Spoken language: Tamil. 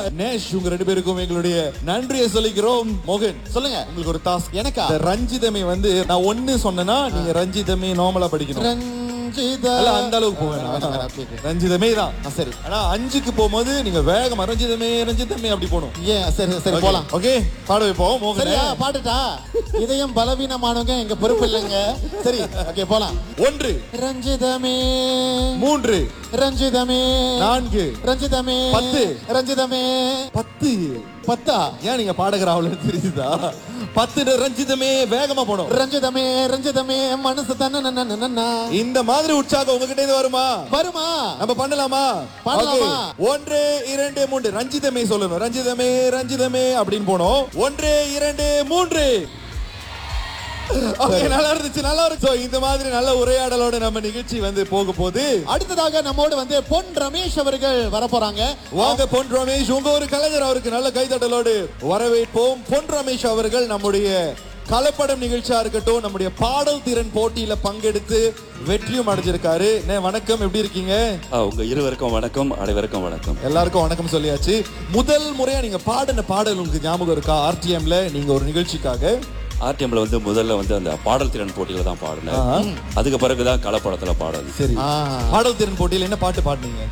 நேஷ் உங்க ரெண்டு பேருக்கும் எங்களுடைய நன்றியை சொல்லிக்கிறோம் மோகன் சொல்லுங்க உங்களுக்கு ஒரு டாஸ்க் எனக்கா? இந்த ரஞ்சிதமே வந்து நான் ஒண்ணு சொன்னேன்னா நீங்க ரஞ்சிதமே நார்மலா படிக்கணும் ரஞ்சித அல்ல அந்த அளவுக்கு போக வேணாம், வேணாம், வேணாம் okay, okay. ரஞ்சிதமே தான் ஆ, சரி ஆனா அஞ்சுக்கு போகும்போது நீங்க வேகமா ரஞ்சிதமே ரஞ்சிதமே அப்படி போகணும் ஏன் சரி சரி போலாம் ஓகே பாட வைப்போம் மோகன் சரியா பாட்டுட்டா இதயம் பலவீனமானவங்க எங்க பொறுப்பு இல்லைங்க சரி ஓகே போலாம் ஒன்று ரஞ்சிதமே மூன்று ரஞ்சிதமே நான்கு ரஞ்சிதமே பத்து. ரஞ்சிதமே பத்து பத்தா ஏன் நீங்க பாடகர் ஆகலன்னு தெரியுதா பத்து ரஞ்சிதமே வேகமா போடும் ரஞ்சிதமே ரஞ்சிதமே மனசு தன்ன இந்த மாதிரி உற்சாகம் உங்ககிட்ட இருந்து வருமா வருமா நம்ம பண்ணலாமா பண்ணலாமா? Okay. ஒன்று இரண்டு மூன்று ரஞ்சிதமே சொல்லணும் ரஞ்சிதமே ரஞ்சிதமே அப்படின்னு போனோம் ஒன்று இரண்டு மூன்று Okay, நல்லா இருந்துச்சு நல்லா இருந்துச்சு So, இந்த மாதிரி நல்ல உரையாடலோட நம்ம நிகழ்ச்சி வந்து போக போகுது அடுத்ததாக நம்மோடு வந்து பொன் ரமேஷ் அவர்கள் வரப்போறாங்க வாங்க பொன் ரமேஷ் உங்க ஒரு கலைஞர் அவருக்கு நல்ல கைதட்டலோடு வரவேற்போம் பொன் ரமேஷ் அவர்கள் நம்முடைய கலப்படம் நிகழ்ச்சியா இருக்கட்டும் நம்முடைய பாடல் திறன் போட்டியில பங்கெடுத்து வெற்றியும் அடைஞ்சிருக்காரு அண்ணே, வணக்கம் எப்படி இருக்கீங்க ஆ, உங்க இருவருக்கும் வணக்கம் அனைவருக்கும் வணக்கம் எல்லாருக்கும் வணக்கம் சொல்லியாச்சு முதல் முறையா நீங்க பாடின பாடல் உங்களுக்கு ஞாபகம் இருக்கா ஆர்டிஎம்ல நீங்க ஒரு நிகழ்ச்சிக்காக ஆர்டிஎம்ல வந்து முதல்ல வந்து அந்த பாடல் திறன் போட்டியில தான் பாடினேன் அதுக்கு பிறகுதான் கலப்படத்துல பாடல் சரி ஆ. பாடல் திறன் போட்டியில என்ன பாட்டு பாடுனீங்க